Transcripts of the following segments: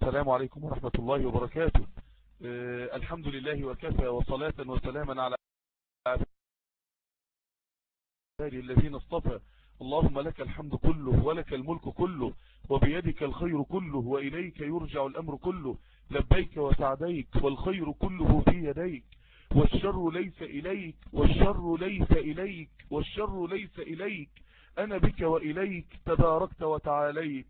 السلام عليكم ورحمة الله وبركاته آه الحمد لله وكفى وصلاة وسلاما على عباده الذين اصطفى اللهم لك الحمد كله ولك الملك كله وبيدك الخير كله وإليك يرجع الأمر كله لبيك وسعديك والخير كله في يديك والشر ليس إليك والشر ليس إليك والشر ليس إليك أنا بك وإليك تباركت وتعاليت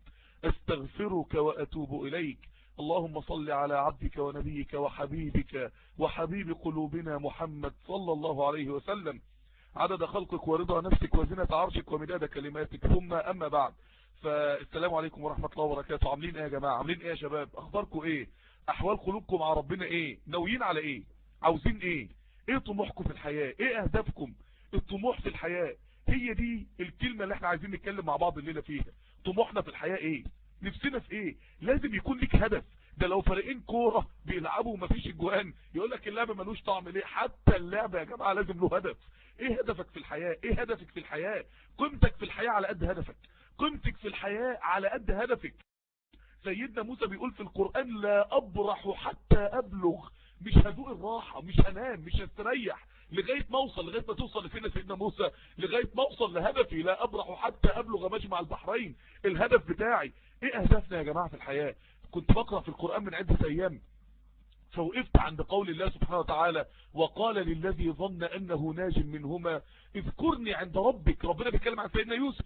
استغفرك وأتوب إليك اللهم صل على عبدك ونبيك وحبيبك وحبيب قلوبنا محمد صلى الله عليه وسلم عدد خلقك ورضا نفسك وزنة عرشك ومداد كلماتك ثم أما بعد فالسلام عليكم ورحمة الله وبركاته عاملين ايه يا جماعة عاملين ايه يا شباب اخباركم ايه احوال قلوبكم مع ربنا ايه ناويين على ايه عاوزين ايه ايه طموحكم في الحياة ايه اهدافكم الطموح في الحياة هي دي الكلمة اللي احنا عايزين نتكلم مع بعض الليلة فيها طموحنا في الحياة ايه نفسنا في ايه لازم يكون لك هدف ده لو فريقين كورة بيلعبوا ومفيش اجوان يقول لك اللعبة ملوش طعم ليه حتى اللعبة يا جماعة لازم له هدف ايه هدفك في الحياة ايه هدفك في الحياة قيمتك في الحياة على قد هدفك قيمتك في الحياة على قد هدفك سيدنا موسى بيقول في القرآن لا أبرح حتى أبلغ مش هدوق الراحة مش هنام مش هستريح لغاية ما اوصل لغاية ما توصل لفين سيدنا موسى لغاية ما اوصل لهدفي لا أبرح حتى أبلغ مجمع البحرين الهدف بتاعي ايه اهدافنا يا جماعة في الحياة كنت بقرأ في القرآن من عدة ايام فوقفت عند قول الله سبحانه وتعالى وقال للذي ظن أنه ناج منهما اذكرني عند ربك ربنا بيتكلم عن سيدنا يوسف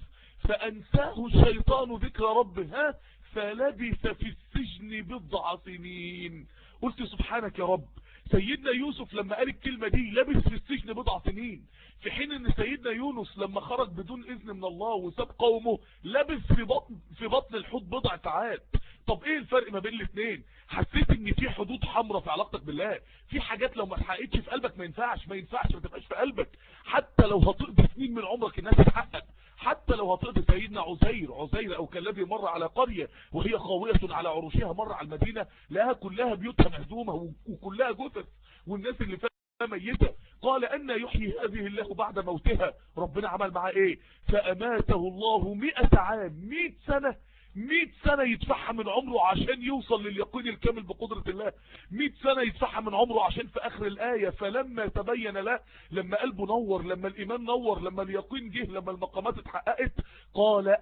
فأنساه الشيطان ذكر ربه ها فلبث في السجن بضع سنين قلت سبحانك يا رب سيدنا يوسف لما قال الكلمة دي لبث في السجن بضع سنين في حين ان سيدنا يونس لما خرج بدون اذن من الله وساب قومه لبث في بطن في بطن الحوت بضع ساعات طب ايه الفرق ما بين الاثنين حسيت ان في حدود حمراء في علاقتك بالله في حاجات لو ما اتحققتش في قلبك ما ينفعش ما ينفعش ما تبقاش في قلبك حتى لو هتقضي سنين من عمرك الناس تتحقق حتى لو هتقضي سيدنا عزير عزير او كالذي مر على قرية وهي خاوية على عروشها مر على المدينة لها كلها بيوتها مهدومة وكلها جثث والناس اللي فيها ميتة قال أن يحيي هذه الله بعد موتها ربنا عمل معاه ايه فأماته الله مئة عام مئة سنة 100 سنة يدفعها من عمره عشان يوصل لليقين الكامل بقدرة الله 100 سنة يدفعها من عمره عشان في اخر الآية فلما تبين له لما قلبه نور لما الايمان نور لما اليقين جه لما المقامات اتحققت قال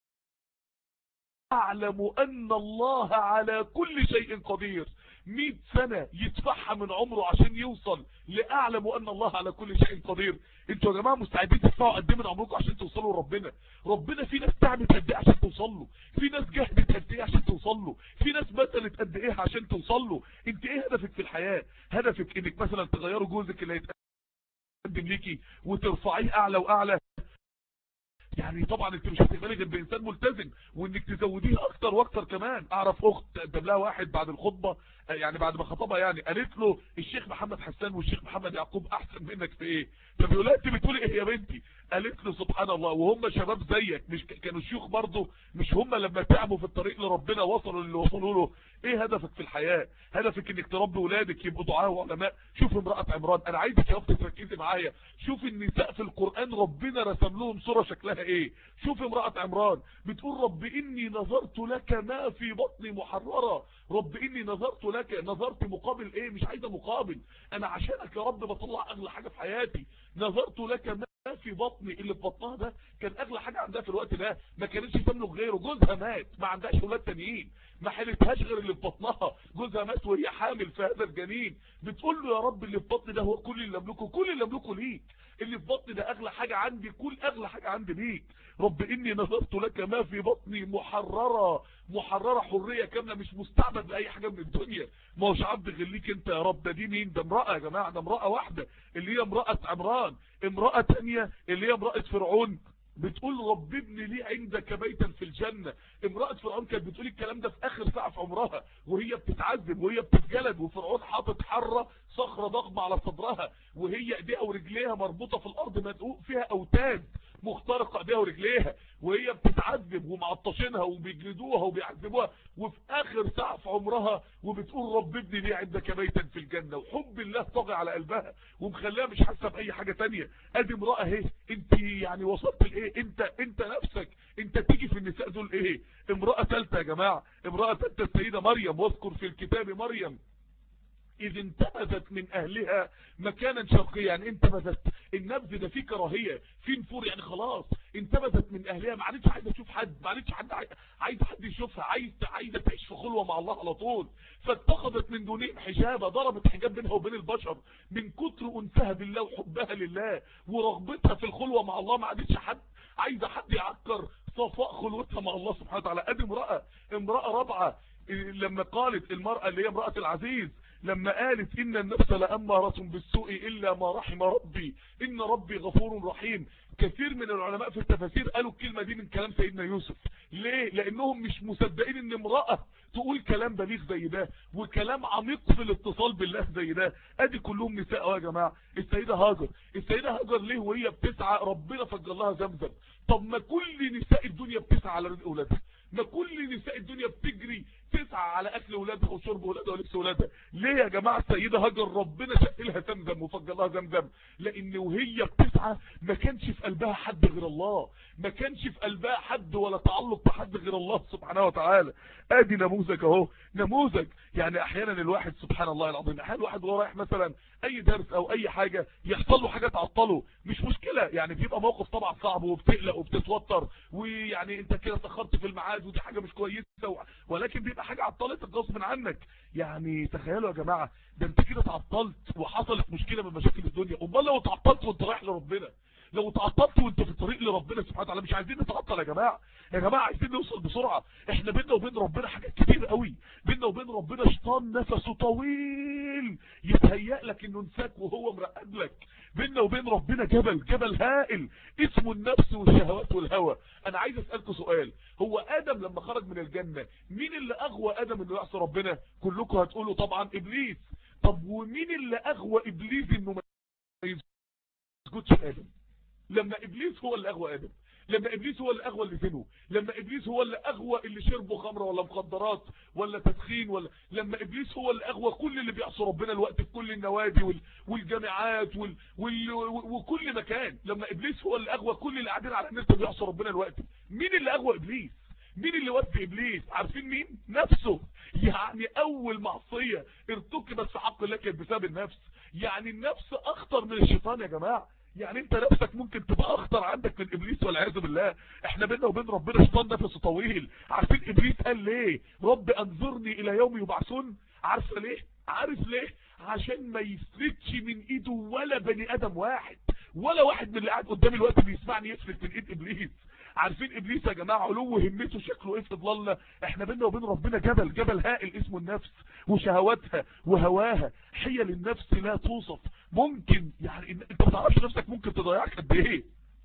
اعلم ان الله على كل شيء قدير 100 سنة يدفعها من عمره عشان يوصل لأعلم أن الله على كل شيء قدير انتوا يا جماعة مستعدين تدفعوا قد ايه من عمركم عشان توصلوا لربنا ربنا في ناس تعبت قد ايه عشان توصل له في ناس جهدت قد ايه عشان توصل له في ناس بذلت قد ايه عشان توصل له انت ايه هدفك في الحياة هدفك انك مثلا تغيروا جوزك اللي هيتقدم ليكي وترفعيه اعلى واعلى يعني طبعا انت مش هتقبلي غير بانسان ملتزم وانك تزوديه اكتر واكتر كمان اعرف اخت قدم لها واحد بعد الخطبه يعني بعد ما خطبها يعني قالت له الشيخ محمد حسان والشيخ محمد يعقوب احسن منك في ايه فبيقول لها انت بتقولي ايه يا بنتي قالت له سبحان الله وهم شباب زيك مش كانوا شيوخ برضه مش هم لما تعبوا في الطريق لربنا وصلوا اللي وصلوا له ايه هدفك في الحياه هدفك انك تربي ولادك يبقوا دعاء وعلماء شوف امراه عمران انا عايزك يا اختي تركزي معايا شوف النساء في القران ربنا رسم لهم صوره شكلها ايه شوف امراه عمران بتقول رب اني نظرت لك ما في بطني محرره رب اني نظرت لك نظرت مقابل ايه مش عايزه مقابل انا عشانك يا رب بطلع اغلى حاجه في حياتي نظرت لك ما في بطني اللي في بطنها ده كان اغلى حاجه عندها في الوقت ده ما كانتش تملك غيره جوزها مات ما عندهاش اولاد تانيين ما حلتهاش غير اللي في بطنها جوزها مات وهي حامل في هذا الجنين بتقول له يا رب اللي في بطني ده هو كل اللي املكه كل اللي املكه ليك اللي في بطني ده اغلى حاجه عندي كل اغلى حاجه عندي ليك رب اني نظرت لك ما في بطني محرره محرره حريه كامله مش مستعبد لاي حاجه من الدنيا ما هوش عبد غير ليك انت يا رب ده دي مين ده امراه يا جماعه ده امراه واحده اللي هي امراه عمران امراه ثانيه اللي هي امراه فرعون بتقول رب ابن لي عندك بيتا في الجنة امرأة فرعون كانت بتقول الكلام ده في اخر ساعة في عمرها وهي بتتعذب وهي بتتجلد وفرعون حاطط حرة صخرة ضخمة على صدرها وهي ايديها ورجليها مربوطة في الارض مدقوق فيها اوتاد مخترقة ايديها ورجليها وهي بتتعذب ومعطشينها وبيجلدوها وبيعذبوها وفي اخر ساعة في عمرها وبتقول رب ابني لي عندك بيتا في الجنة وحب الله طاغي على قلبها ومخليها مش حاسة باي حاجة تانية ادي امرأة اهي انت يعني وصلت لايه انت انت نفسك انت تيجي في النساء دول ايه امرأة ثالثة يا جماعة امرأة ثالثة السيدة مريم واذكر في الكتاب مريم إذ انتبذت من أهلها مكانا شرقيا يعني انتبذت النبذ ده فيه كراهية فيه نفور يعني خلاص انتبذت من أهلها ما عادتش عايزة تشوف حد ما عادتش حد عايزة حد يشوفها عايزة عايزة تعيش في خلوة مع الله على طول فاتخذت من دونهم حجابة ضربت حجاب بينها وبين البشر من كتر أنسها بالله وحبها لله ورغبتها في الخلوة مع الله ما عادتش حد عايزة حد يعكر صفاء خلوتها مع الله سبحانه وتعالى ادي امرأة امرأة رابعة لما قالت المرأة اللي هي امرأة العزيز لما قالت إن النفس لأمارة بالسوء إلا ما رحم ربي إن ربي غفور رحيم كثير من العلماء في التفاسير قالوا الكلمة دي من كلام سيدنا يوسف ليه لأنهم مش مصدقين إن امرأة تقول كلام بليغ زي ده وكلام عميق في الاتصال بالله زي ده ادي كلهم نساء يا جماعة السيدة هاجر السيدة هاجر ليه وهي بتسعى ربنا فجر لها زمزم طب ما كل نساء الدنيا بتسعى على رزق اولادها ما كل نساء الدنيا بتجري تسعى على اكل اولادها وشرب اولادها ولبس اولادها ليه يا جماعه السيده هاجر ربنا شقلها زمزم وفجر لها زمزم لان وهي بتسعى ما كانش في قلبها حد غير الله ما كانش في قلبها حد ولا تعلق بحد غير الله سبحانه وتعالى ادي نموذج اهو نموذج يعني احيانا الواحد سبحان الله العظيم احيانا الواحد وهو رايح مثلا اي درس او اي حاجه يحصل له حاجه تعطله مش مشكله يعني بيبقى موقف طبعا صعب وبتقلق وبتتوتر ويعني انت كده اتاخرت في الميعاد ودي حاجه مش كويسه ولكن بيبقى حاجه عطلتك غصب عنك يعني تخيلوا يا جماعه ده انت كده اتعطلت وحصلت مشكله من مشاكل الدنيا امال لو اتعطلت وانت رايح لربنا لو اتعطلت وانت في الطريق لربنا سبحانه وتعالى مش عايزين نتعطل يا جماعه يا جماعه عايزين نوصل بسرعه احنا بينا وبين ربنا حاجات كتير قوي بينا وبين ربنا شيطان نفسه طويل يتهيأ لك انه نساك وهو مرقد لك بينا وبين ربنا جبل جبل هائل اسمه النفس والشهوات والهوى انا عايز اسالكم سؤال هو ادم لما خرج من الجنه مين اللي اغوى ادم انه يعصي ربنا كلكم هتقولوا طبعا ابليس طب ومين اللي اغوى ابليس انه ما يسجدش ادم لما ابليس هو اللي اغوى ادم لما ابليس هو اللي اغوى اللي زنوا لما ابليس هو اللي اغوى اللي شربوا خمره ولا مخدرات ولا تدخين ولا لما ابليس هو اللي اغوى كل اللي بيعصوا ربنا الوقت في كل النوادي وال... والجامعات وال... وال... وكل مكان لما ابليس هو اللي اغوى كل اللي قاعدين على النت بيعصوا ربنا الوقت مين اللي اغوى ابليس مين اللي ودي ابليس عارفين مين نفسه يعني اول معصية ارتكبت في حق الله كانت بسبب النفس يعني النفس اخطر من الشيطان يا جماعه يعني انت نفسك ممكن تبقى اخطر عندك من ابليس والعياذ بالله احنا بينا وبين ربنا شيطان نفسه طويل عارفين ابليس قال ليه رب انظرني الى يوم يبعثون عارفه ليه عارف ليه عشان ما يسلكش من ايده ولا بني ادم واحد ولا واحد من اللي قاعد قدامي الوقت بيسمعني يسلك من ايد ابليس عارفين ابليس يا جماعه علو همته شكله ايه في ضلالنا احنا بينا وبين ربنا جبل جبل هائل اسمه النفس وشهواتها وهواها حيل النفس لا توصف ممكن يعني انت ما تعرفش نفسك ممكن تضيعك قد ايه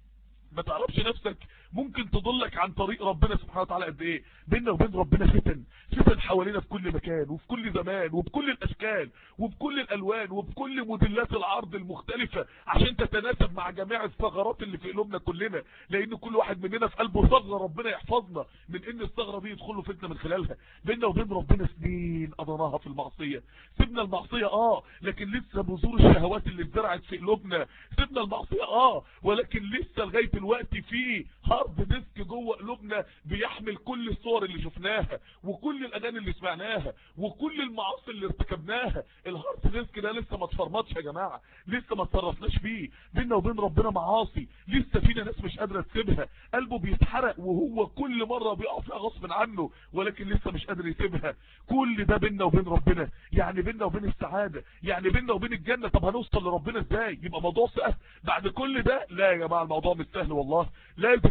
ما تعرفش نفسك ممكن تضلك عن طريق ربنا سبحانه وتعالى قد ايه بيننا وبين ربنا فتن فتن حوالينا في كل مكان وفي كل زمان وبكل الاشكال وبكل الالوان وبكل موديلات العرض المختلفة عشان تتناسب مع جميع الثغرات اللي في قلوبنا كلنا لان كل واحد مننا في قلبه ثغرة ربنا يحفظنا من ان الثغرة دي يدخل له فتنة من خلالها بيننا وبين ربنا سنين قضيناها في المعصية سيبنا المعصية اه لكن لسه بذور الشهوات اللي اتزرعت في قلوبنا سيبنا المعصية اه ولكن لسه لغاية الوقت في هارد ديسك جوه قلوبنا بيحمل كل الصور اللي شفناها وكل الاغاني اللي سمعناها وكل المعاصي اللي ارتكبناها الهارد ديسك ده لسه ما اتفرمطش يا جماعه لسه ما اتصرفناش فيه بينا وبين ربنا معاصي لسه فينا ناس مش قادره تسيبها قلبه بيتحرق وهو كل مره بيقع فيها غصب عنه ولكن لسه مش قادر يسيبها كل ده بينا وبين ربنا يعني بينا وبين السعاده يعني بينا وبين الجنه طب هنوصل لربنا ازاي يبقى موضوع سهل بعد كل ده لا يا جماعه الموضوع مش سهل والله لازم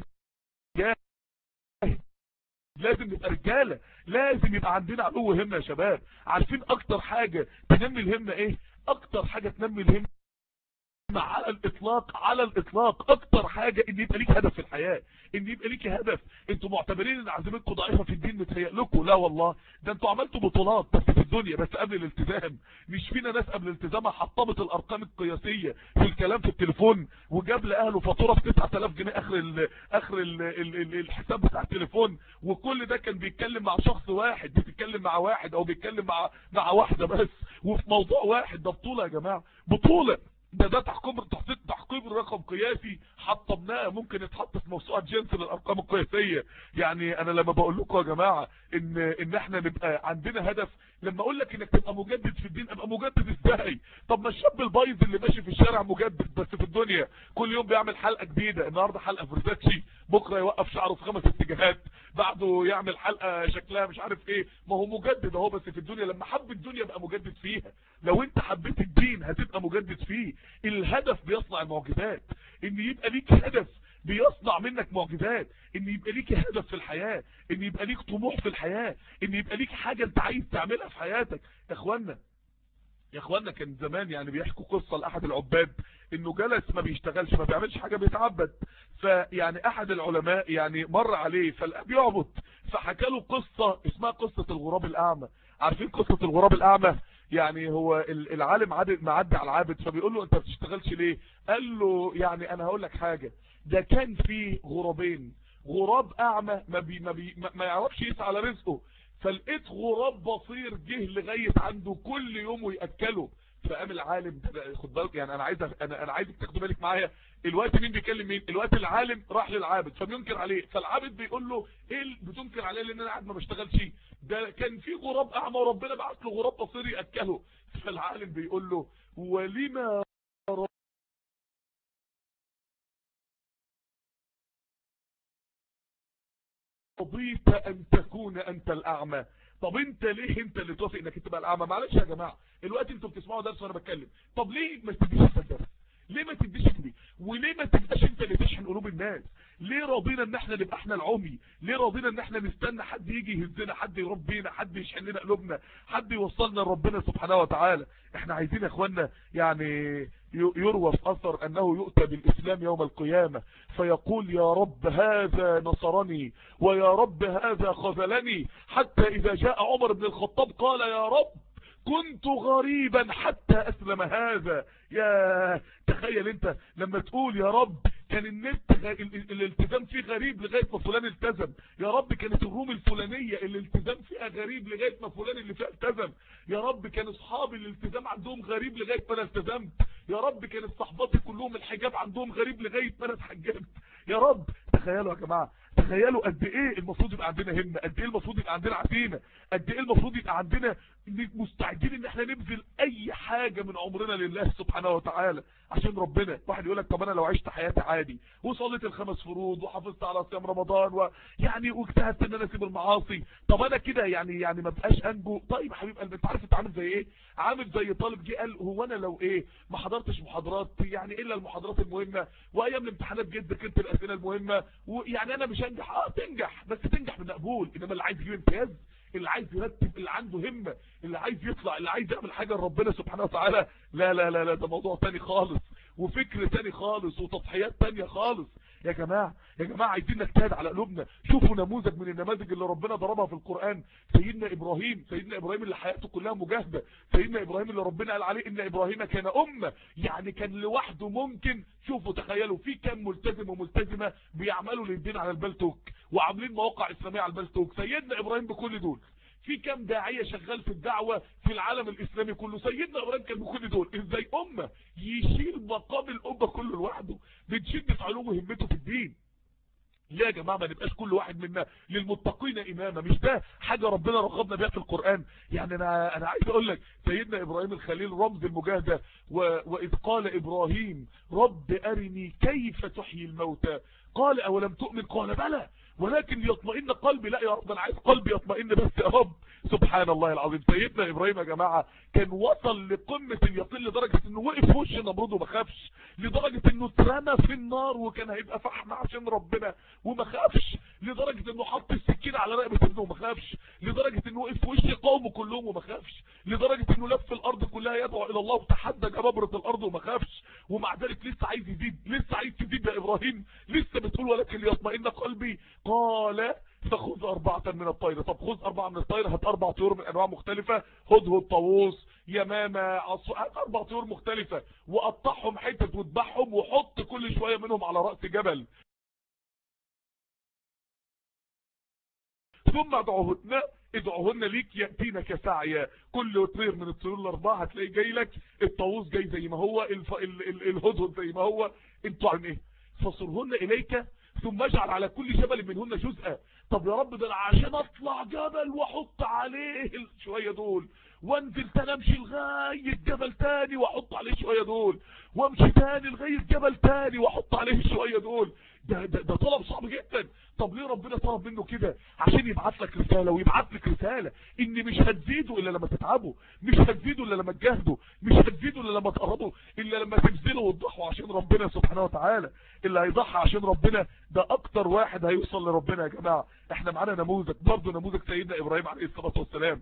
لازم نبقى رجاله لازم يبقى عندنا علو همه يا شباب عارفين اكتر حاجه تنمي الهمه ايه اكتر حاجه تنمي الهمه على الاطلاق على الاطلاق اكتر حاجة ان يبقى ليك هدف في الحياة ان يبقى ليك هدف انتوا معتبرين ان عزيمتكم ضعيفة في الدين متهيأ لكم لا والله ده انتوا عملتوا بطولات بس في الدنيا بس قبل الالتزام مش فينا ناس قبل الالتزامها حطمت الارقام القياسية في الكلام في التليفون وجاب لاهله فاتوره ب 9000 جنيه اخر ال اخر ال ال ال الحساب بتاع التليفون وكل ده كان بيتكلم مع شخص واحد بيتكلم مع واحد او بيتكلم مع مع واحده بس وفي موضوع واحد ده بطوله يا جماعه بطوله ده ده تحكيم تحقيق تحقيق الرقم قياسي حطمناه ممكن يتحط في موسوعه جنس للارقام القياسيه يعني انا لما بقول لكم يا جماعه ان ان احنا نبقى عندنا هدف لما اقول لك انك تبقى مجدد في الدين ابقى مجدد ازاي طب ما الشاب البايظ اللي ماشي في الشارع مجدد بس في الدنيا كل يوم بيعمل حلقه جديده النهارده حلقه فرزاتشي بكره يوقف شعره في خمس اتجاهات بعده يعمل حلقه شكلها مش عارف ايه ما هو مجدد اهو بس في الدنيا لما حب الدنيا بقى مجدد فيها لو انت حبيت الدين هتبقى مجدد فيه الهدف بيصنع المعجزات ان يبقى ليك هدف بيصنع منك معجزات ان يبقى ليك هدف في الحياة ان يبقى ليك طموح في الحياة ان يبقى ليك حاجة انت عايز تعملها في حياتك يا اخوانا يا اخوانا كان زمان يعني بيحكوا قصة لاحد العباد انه جلس ما بيشتغلش ما بيعملش حاجة بيتعبد فيعني احد العلماء يعني مر عليه فلقى بيعبد فحكى له قصة اسمها قصة الغراب الاعمى عارفين قصة الغراب الاعمى يعني هو العالم عدد معدي على العابد فبيقول له انت ما بتشتغلش ليه قال له يعني انا هقول لك حاجة ده كان في غرابين غراب اعمى ما, بي ما, بي ما يعرفش يسعى على رزقه فلقيت غراب بصير جه لغايه عنده كل يوم وياكله فقام العالم خد بالك يعني انا عايز انا انا عايزك تاخدوا بالك معايا الوقت مين بيكلم مين الوقت العالم راح للعابد فبينكر عليه فالعابد بيقول له ايه اللي بتنكر عليه لان انا قاعد ما بشتغلش ده كان في غراب اعمى وربنا بعت له غراب بصير ياكله فالعالم بيقول له ولما رضيت ان تكون انت الاعمى طب انت ليه انت اللي توافق انك تبقى الاعمى معلش يا جماعه الوقت انتوا بتسمعوا درس وانا بتكلم طب ليه ما تديش انت الدرس ليه ما تديش دي وليه ما تبقاش انت اللي تشحن قلوب الناس ليه راضينا ان احنا نبقى احنا العمي ليه راضينا ان احنا نستنى حد يجي يهزنا حد يربينا حد يشحن لنا قلوبنا حد يوصلنا لربنا سبحانه وتعالى احنا عايزين يا اخوانا يعني يروى في اثر انه يؤتى بالاسلام يوم القيامة فيقول يا رب هذا نصرني ويا رب هذا خذلني حتى اذا جاء عمر بن الخطاب قال يا رب كنت غريبا حتى اسلم هذا يا تخيل انت لما تقول يا رب كان النت غ... الالتزام فيه غريب لغاية ما فلان التزم يا رب كانت الروم الفلانية الالتزام فيها غريب لغاية ما فلان اللي فيها التزم يا رب كان اصحابي الالتزام عندهم غريب لغاية ما انا التزمت يا رب كانت صحباتي كلهم الحجاب عندهم غريب لغاية ما انا اتحجبت يا رب تخيلوا يا جماعة تخيلوا قد ايه المفروض يبقى عندنا همة قد ايه المفروض يبقى عندنا عزيمة قد ايه المفروض يبقى عندنا مستعدين ان احنا نبذل اي حاجة من عمرنا لله سبحانه وتعالى عشان ربنا واحد يقول لك طب انا لو عشت حياتي عادي وصليت الخمس فروض وحافظت على صيام رمضان ويعني واجتهدت ان انا اسيب المعاصي طب انا كده يعني يعني ما بقاش انجو طيب يا حبيب قلبي انت عارف انت عامل زي ايه عامل زي طالب جه قال هو انا لو ايه ما حضرتش محاضرات يعني الا المحاضرات المهمه وايام الامتحانات جد كنت الاسئله المهمه ويعني انا مش هنجح اه تنجح بس تنجح بالمقبول انما اللي عايز يجيب امتياز اللي عايز يرتب اللي عنده همة اللي عايز يطلع اللي عايز يعمل حاجة لربنا سبحانه وتعالى لا لا لا لا ده موضوع تاني خالص وفكر تاني خالص وتضحيات تانية خالص يا جماعة يا جماعة عايزين نجتهد على قلوبنا شوفوا نموذج من النماذج اللي ربنا ضربها في القرآن سيدنا إبراهيم سيدنا إبراهيم اللي حياته كلها مجاهدة سيدنا إبراهيم اللي ربنا قال عليه إن إبراهيم كان أمة يعني كان لوحده ممكن شوفوا تخيلوا في كم ملتزم وملتزمة بيعملوا للدين على البلتوك وعاملين مواقع إسلامية على البلتوك سيدنا إبراهيم بكل دول في كم داعية شغال في الدعوة في العالم الإسلامي كله سيدنا إبراهيم كان بكل دول إزاي أمة يشيل مقام الأمة كله لوحده بتشد في علوم وهمته في الدين ليه يا جماعة ما نبقاش كل واحد منا للمتقين إماما مش ده حاجة ربنا رغبنا بيها في القرآن يعني أنا, أنا عايز أقول لك سيدنا إبراهيم الخليل رمز المجاهدة و... وإذ قال إبراهيم رب أرني كيف تحيي الموتى قال أولم تؤمن قال بلى ولكن يطمئن قلبي لا يا رب انا عايز قلبي يطمئن بس يا رب سبحان الله العظيم سيدنا ابراهيم يا جماعة كان وصل لقمة اليقين لدرجة انه وقف في وش نمرود وما خافش لدرجة انه اترمى في النار وكان هيبقى فحم عشان ربنا وما خافش لدرجة انه حط السكين على رقبة ابنه وما خافش لدرجة انه وقف في وش قومه كلهم وما خافش لدرجة انه لف الارض كلها يدعو الى الله وتحدى جبابرة الارض وما خافش ومع ذلك لسه عايز يزيد لسه عايز تزيد يا ابراهيم لسه بتقول ولكن ليطمئن قلبي قال فخذ أربعة من الطير طب خذ أربعة من الطير هات أربع طيور من أنواع مختلفة هدهد طاووس يمامة عصو هات أربع طيور مختلفة وقطعهم حتت وذبحهم وحط كل شوية منهم على رأس جبل ثم ادعوهن ادعوهن ليك يأتينك سعيا كل طير من الطيور الأربعة هتلاقي جاي لك الطاووس جاي زي ما هو الف... ال... ال... الهدهد زي ما هو انتوا عن ايه فصرهن إليك ثم اجعل على كل جبل منهن جزءا طب يا رب ده انا عشان اطلع جبل واحط عليه شوية دول وانزل تاني امشي لغاية جبل تاني واحط عليه شوية دول وامشي تاني لغاية جبل تاني واحط عليه شوية دول ده, ده, ده طلب صعب جدا طب ليه ربنا طلب منه كده عشان يبعت لك رسالة ويبعت لك رسالة ان مش هتزيدوا الا لما تتعبوا مش هتزيدوا الا لما تجاهدوا مش هتزيدوا الا لما تقربوا الا لما تبذلوا وتضحوا عشان ربنا سبحانه وتعالى اللي هيضحي عشان ربنا ده اكتر واحد هيوصل لربنا يا جماعة احنا معانا نموذج برضه نموذج سيدنا ابراهيم عليه الصلاة والسلام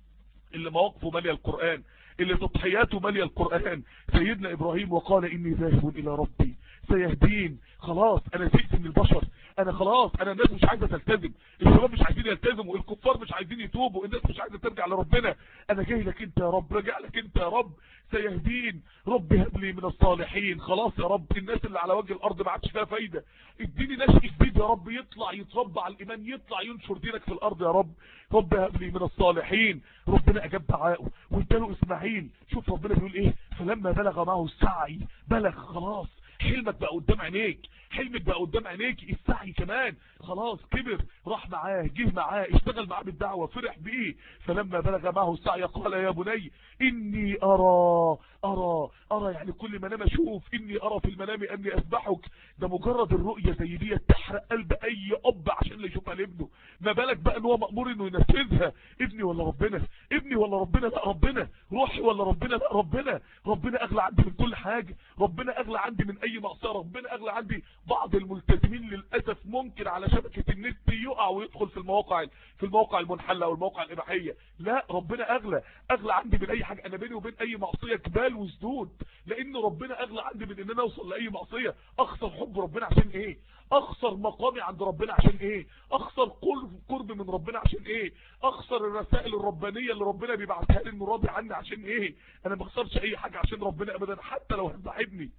اللي مواقفه مالية القرآن اللي تضحياته مالية القرآن سيدنا ابراهيم وقال اني ذاهب الى ربي سيهدين خلاص انا زهقت من البشر انا خلاص انا الناس مش عايزه تلتزم الشباب مش عايزين يلتزموا الكفار مش عايزين يتوبوا الناس مش عايزه ترجع لربنا انا جاي لك انت يا رب راجع لك انت يا رب سيهدين رب هب لي من الصالحين خلاص يا رب الناس اللي على وجه الارض ما عادش فيها فايده اديني ناس جديد يا رب يطلع يتربى على الايمان يطلع ينشر دينك في الارض يا رب رب هب لي من الصالحين ربنا اجاب دعائه واداله اسماعيل شوف ربنا بيقول ايه فلما بلغ معه السعي بلغ خلاص حلمك بقى قدام عينيك حلمك بقى قدام عينيك السعي كمان خلاص كبر راح معاه جه معاه اشتغل معاه بالدعوة فرح بيه فلما بلغ معه السعي قال يا بني اني ارى ارى ارى يعني كل ما انا اشوف اني ارى في المنام اني اذبحك ده مجرد الرؤية زي دي تحرق قلب اي اب عشان يشوفها لابنه ما بالك بقى ان هو مأمور انه ينفذها ابني ولا ربنا ابني ولا ربنا لا ربنا روحي ولا ربنا لا ربنا ربنا اغلى عندي من كل حاجة ربنا اغلى عندي من اي معصية ربنا اغلى عندي بعض الملتزمين للأسف ممكن على شبكة النت يقع ويدخل في المواقع في المواقع المنحلة او المواقع الإباحية لا ربنا أغلى أغلى عندي من أي حاجة أنا بيني وبين أي معصية جبال وسدود لأن ربنا أغلى عندي من إن أنا أوصل لأي معصية أخسر حب ربنا عشان إيه أخسر مقامي عند ربنا عشان إيه أخسر قرب قرب من ربنا عشان إيه أخسر الرسائل الربانية اللي ربنا بيبعتها لي المراضي عني عشان إيه أنا ما أخسرش أي حاجة عشان ربنا أبدا حتى لو هتضحبني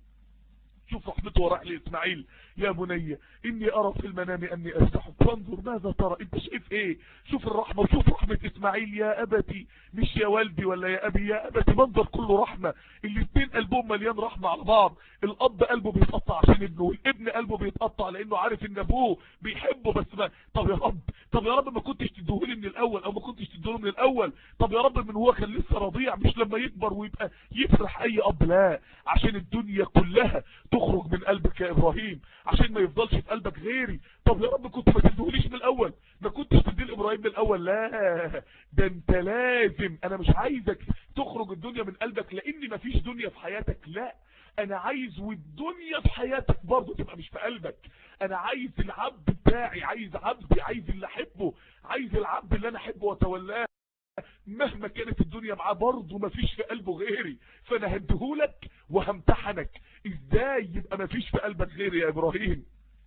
شوف رحمته وراح لإسماعيل يا بني إني أرى في المنام أني أفتحك فانظر ماذا ترى أنت شايف إيه شوف الرحمة وشوف رحمة إسماعيل يا أبتي مش يا والدي ولا يا أبي يا أبتي منظر كله رحمة الاثنين قلبهم مليان رحمة على بعض الأب قلبه بيتقطع عشان ابنه والابن قلبه بيتقطع لأنه عارف إن أبوه بيحبه بس ما طب يا رب طب يا رب ما كنتش تديهولي من الأول أو ما كنتش تديهولي من الأول طب يا رب من هو كان لسه رضيع مش لما يكبر ويبقى يفرح أي أب لا عشان الدنيا كلها تخرج من قلبك يا إبراهيم عشان ما يفضلش في قلبك غيري طب يا رب كنت ما تديهوليش من الأول ما كنتش تديه لإبراهيم من الأول لا ده انت لازم انا مش عايزك تخرج الدنيا من قلبك لان مفيش دنيا في حياتك لا انا عايز والدنيا في حياتك برضه تبقى مش في قلبك انا عايز العبد بتاعي عايز عبدي عايز اللي احبه عايز العبد اللي انا احبه واتولاه مهما كانت الدنيا معاه برضه مفيش في قلبه غيري فانا هديهولك وهمتحنك ازاي يبقى مفيش في قلبك غيري يا ابراهيم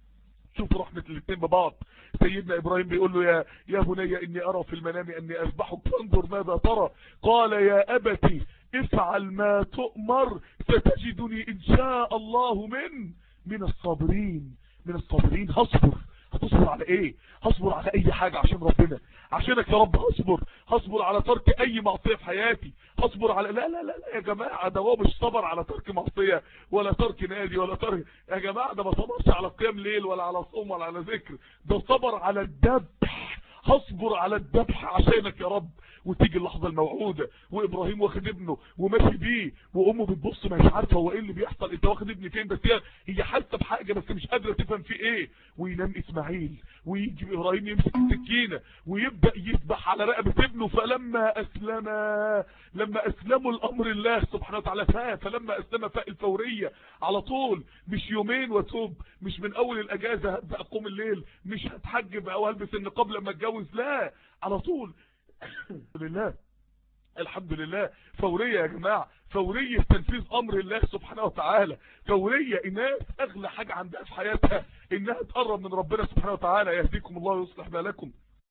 شوف رحمة الاثنين ببعض سيدنا ابراهيم بيقول له يا يا بني اني ارى في المنام اني اذبحك فانظر ماذا ترى قال يا ابتي افعل ما تؤمر ستجدني ان شاء الله من من الصابرين من الصابرين هصبر هتصبر على ايه هصبر على اي حاجة عشان ربنا عشانك يا رب هصبر هصبر على ترك اي معصية في حياتي هصبر على لا لا لا, لا يا جماعة ده هو مش صبر على ترك معصية ولا ترك نادي ولا ترك يا جماعة ده ما صبرش على قيام ليل ولا على صوم ولا على ذكر ده صبر على الذبح هصبر على الذبح عشانك يا رب وتيجي اللحظة الموعودة وابراهيم واخد ابنه وماشي بيه وامه بتبص مش عارفة هو ايه اللي بيحصل انت واخد ابني فين بس هي هي حاسة بحاجة بس مش قادرة تفهم في ايه وينام اسماعيل ويجي ابراهيم يمسك السكينة ويبدأ يذبح على رقبة ابنه فلما اسلم لما اسلموا الامر الله سبحانه وتعالى فاء فلما اسلم فاء الفورية على طول مش يومين وتوب مش من اول الاجازة هبدأ اقوم الليل مش هتحجب او هلبس النقاب لما اتجوز لا على طول الحمد لله الحمد لله فورية يا جماعة فورية تنفيذ امر الله سبحانه وتعالى فورية الناس اغلى حاجة عندها في حياتها انها تقرب من ربنا سبحانه وتعالى يهديكم الله ويصلح بالكم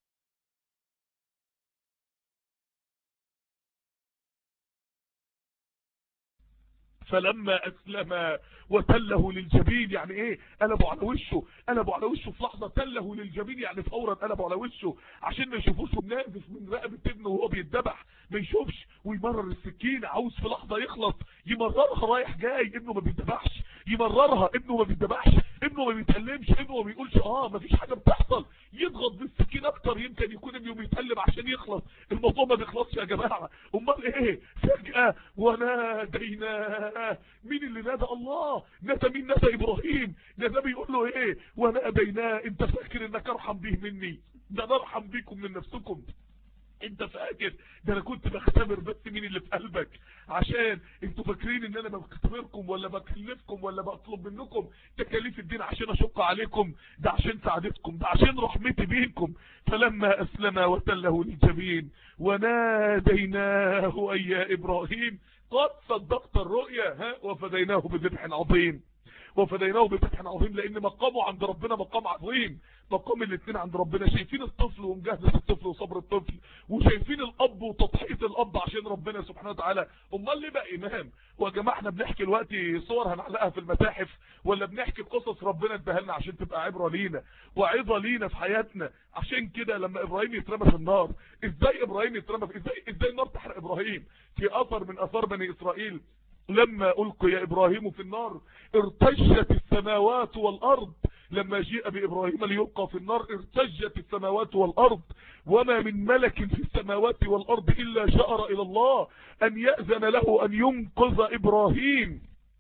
فلما اسلم وتله للجبين يعني ايه قلبوا على وشه قلبوا على وشه في لحظة تله للجبين يعني فورا قلبوا على وشه عشان ما يشوفوش نازف من رقبة ابنه وهو بيتذبح ما يشوفش ويمرر السكينة عاوز في لحظة يخلص يمررها رايح جاي ابنه ما بيتذبحش يمررها ابنه ما بيتذبحش ابنه ما بيتألمش ابنه ما بيقولش اه ما فيش حاجة بتحصل يضغط بالسكين اكتر يمكن يكون ابنه بيتألم عشان يخلص الموضوع ما بيخلصش يا جماعة امال ايه فجأة وناديناه مين اللي نادى الله نادى مين نادى ابراهيم نادى بيقول له ايه وناديناه انت فاكر انك ارحم به مني ده انا ارحم بيكم من نفسكم انت فاكر ده انا كنت بختبر بس مين اللي في قلبك عشان انتوا فاكرين ان انا بختبركم ولا بكلفكم ولا بطلب منكم تكاليف الدين عشان اشق عليكم ده عشان سعادتكم ده عشان رحمتي بيكم فلما اسلم وتله للجبين وناديناه اي يا ابراهيم قد صدقت الرؤيا ها وفديناه بذبح عظيم وفديناه بذبح عظيم لان مقامه عند ربنا مقام عظيم مقام الاثنين عند ربنا شايفين الطفل ومجاهدة الطفل وصبر الطفل وشايفين الاب وتضحية الاب عشان ربنا سبحانه وتعالى امال ليه بقى امام ويا جماعه احنا بنحكي دلوقتي صور هنعلقها في المتاحف ولا بنحكي قصص ربنا اداها لنا عشان تبقى عبره لينا وعظه لينا في حياتنا عشان كده لما ابراهيم يترمى في النار ازاي ابراهيم يترمى في ازاي ازاي النار تحرق ابراهيم في اثر من اثار بني اسرائيل لما ألقي إبراهيم في النار ارتجت السماوات والأرض لما جاء بإبراهيم ليلقى في النار ارتجت السماوات والأرض وما من ملك في السماوات والأرض إلا شأر إلى الله أن يأذن له أن ينقذ إبراهيم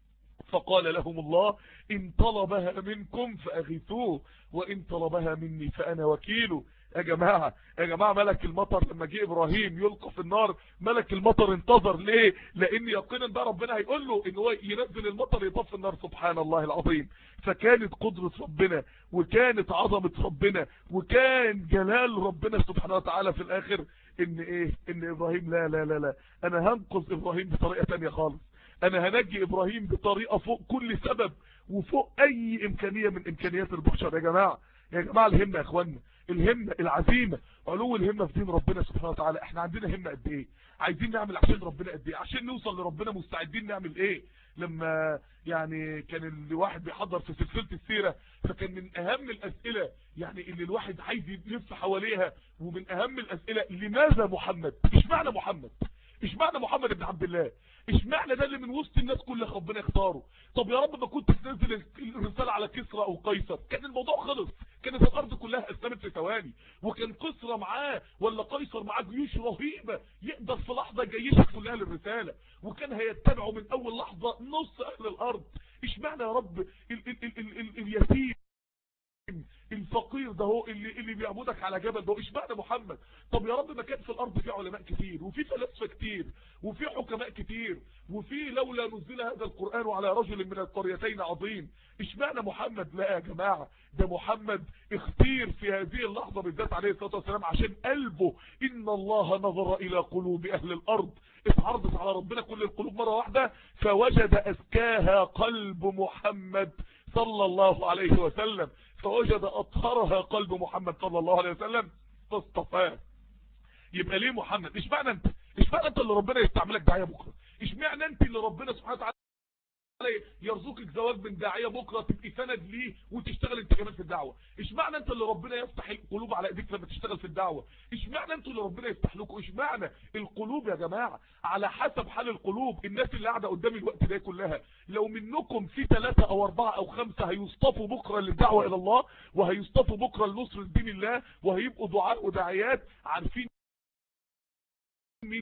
فقال لهم الله إن طلبها منكم فأغثوه وإن طلبها مني فأنا وكيله يا جماعة يا جماعة ملك المطر لما جه ابراهيم يلقى في النار ملك المطر انتظر ليه لان يقينا بقى ربنا هيقول له ان هو ينزل المطر يطفي النار سبحان الله العظيم فكانت قدرة ربنا وكانت عظمة ربنا وكان جلال ربنا سبحانه وتعالى في الاخر ان ايه ان ابراهيم لا لا لا لا انا هنقذ ابراهيم بطريقة تانية خالص انا هنجي ابراهيم بطريقة فوق كل سبب وفوق اي امكانية من امكانيات البشر يا جماعة يا جماعة الهمة يا اخوانا الهمة العزيمة علو الهمة في دين ربنا سبحانه وتعالى احنا عندنا همة قد ايه عايزين نعمل عشان ربنا قد ايه عشان نوصل لربنا مستعدين نعمل ايه لما يعني كان الواحد بيحضر في سلسلة السيرة فكان من اهم الاسئلة يعني اللي الواحد عايز يلف حواليها ومن اهم الاسئلة لماذا محمد ايش معنى محمد ايش معنى محمد بن عبد الله ايش معنى ده اللي من وسط الناس كلها ربنا يختاره طب يا رب ما كنت تنزل الرسالة على كسرى او قيصر كان الموضوع خلص كانت الارض كلها اسلمت في ثواني وكان كسرى معاه ولا قيصر معاه جيوش رهيبة يقدر في لحظة جيشك كلها للرسالة وكان هيتبعوا من اول لحظة نص اهل الارض ايش معنى يا رب ال ال ال ال ال اليتيم الفقير ده هو اللي اللي بيعبدك على جبل ده ايش معنى محمد طب يا رب ما كان في الارض في علماء كتير وفي فلاسفه كتير وفي حكماء كتير وفي لولا نزل هذا القران على رجل من القريتين عظيم ايش معنى محمد لا يا جماعه ده محمد اختير في هذه اللحظه بالذات عليه الصلاه والسلام عشان قلبه ان الله نظر الى قلوب اهل الارض اتعرضت على ربنا كل القلوب مره واحده فوجد ازكاها قلب محمد صلى الله عليه وسلم فوجد أطهرها قلب محمد صلى الله عليه وسلم فاصطفاه يبقى ليه محمد ايش معنى انت ايش معنى انت اللي ربنا يستعملك داعيه بكره ايش معنى انت اللي ربنا سبحانه وتعالى يرزقك زواج من داعيه بكره تبقي سند ليه وتشتغل انت كمان في الدعوه اشمعنى انت اللي ربنا يفتح القلوب على ايديك لما تشتغل في الدعوه اشمعنى انتوا اللي ربنا يفتح لكم اشمعنى القلوب يا جماعه على حسب حال القلوب الناس اللي قاعده قدامي الوقت ده كلها لو منكم في ثلاثة او اربعة او خمسة هيصطفوا بكره للدعوه الى الله وهيصطفوا بكره لنصر دين الله وهيبقوا دعاء وداعيات عارفين مين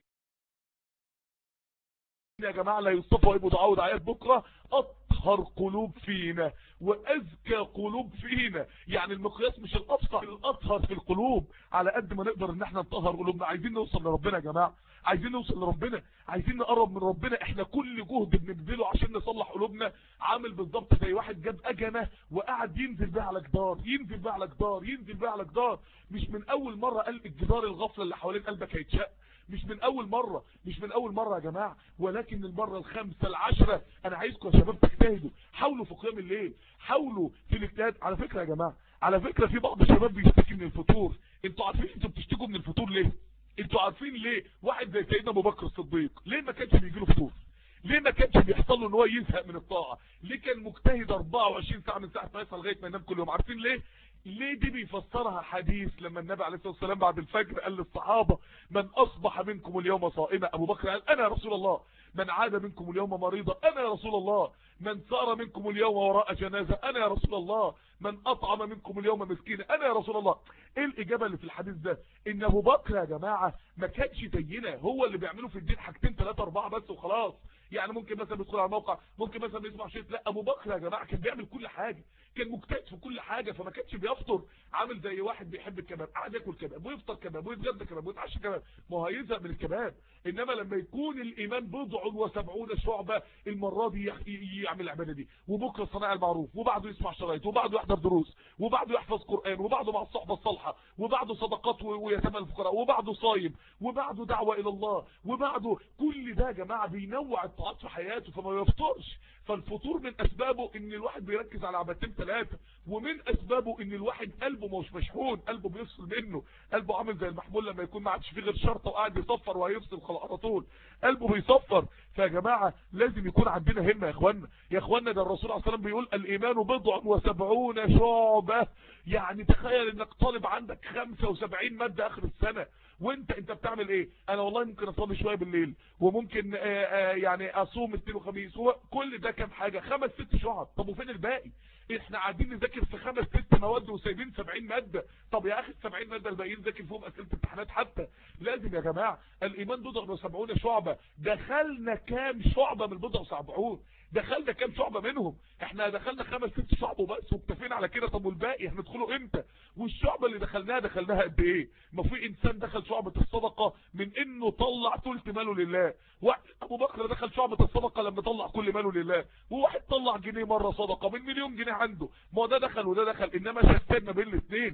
يا جماعة لا يصطفوا ويبقوا دعاء ودعايات بكرة اطهر قلوب فينا واذكى قلوب فينا يعني المقياس مش الاطهر الاطهر في القلوب على قد ما نقدر ان احنا نطهر قلوبنا عايزين نوصل لربنا يا جماعة عايزين نوصل لربنا عايزين نقرب من ربنا احنا كل جهد بنبذله عشان نصلح قلوبنا عامل بالظبط زي واحد جاب اجنه وقعد ينزل بيها على جدار ينزل بيها على جدار ينزل بيها على جدار مش من اول مرة قلب الجدار الغفلة اللي حوالين قلبك هيتشق مش من اول مرة مش من اول مرة يا جماعة ولكن المرة الخامسة العشرة انا عايزكم يا شباب تجتهدوا حاولوا في قيام الليل حاولوا في الاجتهاد على فكرة يا جماعة على فكرة في بعض الشباب بيشتكي من الفطور انتوا عارفين انتوا بتشتكوا من الفطور ليه انتوا عارفين ليه واحد زي سيدنا ابو بكر الصديق ليه ما كانش بيجي له فطور ليه ما كانش بيحصل له ان هو يزهق من الطاعه ليه كان مجتهد 24 ساعه من ساعه ما يصحى لغايه ما ينام كل يوم عارفين ليه ليه دي بيفسرها حديث لما النبي عليه الصلاه والسلام بعد الفجر قال للصحابه من اصبح منكم اليوم صائما ابو بكر قال انا يا رسول الله من عاد منكم اليوم مريضا انا يا رسول الله من سار منكم اليوم وراء جنازه انا يا رسول الله من اطعم منكم اليوم مسكينا انا يا رسول الله ايه الاجابه اللي في الحديث ده ان ابو بكر يا جماعه ما كانش زينا هو اللي بيعملوا في الدين حاجتين ثلاثه اربعه بس وخلاص يعني ممكن مثلا يدخل على الموقع ممكن مثلا يسمع شيء لا ابو بكر يا جماعه كان بيعمل كل حاجه كان مجتهد في كل حاجه فما كانش بيفطر عامل زي واحد بيحب الكباب قاعد ياكل كباب ويفطر كباب ويتغدى كباب ويتعشى كباب ما هو هيزهق من الكباب انما لما يكون الايمان بضع وسبعون شعبه المره دي يعمل العباده دي وبكره صناع المعروف وبعده يسمع شرايط وبعده يحضر دروس وبعده يحفظ قران وبعده مع الصحبه الصالحه وبعده صدقات ويتامى الفقراء وبعده صايم وبعده دعوه الى الله وبعده كل ده يا جماعه بينوع الطاعات في حياته فما يفطرش فالفطور من اسبابه ان الواحد بيركز على عبادتين ثلاثه ومن اسبابه ان الواحد قلبه مش مشحون قلبه بيفصل منه قلبه عامل زي المحمول لما يكون ما عادش فيه غير شرطه وقاعد يصفر وهيفصل خلاص على طول قلبه بيصفر فيا جماعه لازم يكون عندنا همه يا اخوانا يا اخوانا ده الرسول عليه الصلاه والسلام بيقول الايمان بضع وسبعون شعبه يعني تخيل انك طالب عندك 75 ماده اخر السنه وانت انت بتعمل ايه انا والله ممكن اصلي شويه بالليل وممكن آآ آآ يعني اصوم اثنين وخميس كل ده كام حاجه خمس ست شعب طب وفين الباقي احنا قاعدين نذاكر في خمس ست مواد وسايبين 70 ماده طب يا اخي ال 70 ماده الباقيين ذاكر فيهم اسئله امتحانات حتى لازم يا جماعه الايمان بضع وسبعون شعبه دخلنا كام شعبه من البضع وسبعون دخلنا كام شعبة منهم احنا دخلنا خمس ست شعب وبس واكتفينا على كده طب والباقي هندخله امتى والشعبة اللي دخلناها دخلناها قد ايه ما في انسان دخل شعبة الصدقة من انه طلع ثلث ماله لله ابو بكر دخل شعبة الصدقة لما طلع كل ماله لله وواحد طلع جنيه مرة صدقة من مليون جنيه عنده ما ده دخل وده دخل انما شتان ما بين الاثنين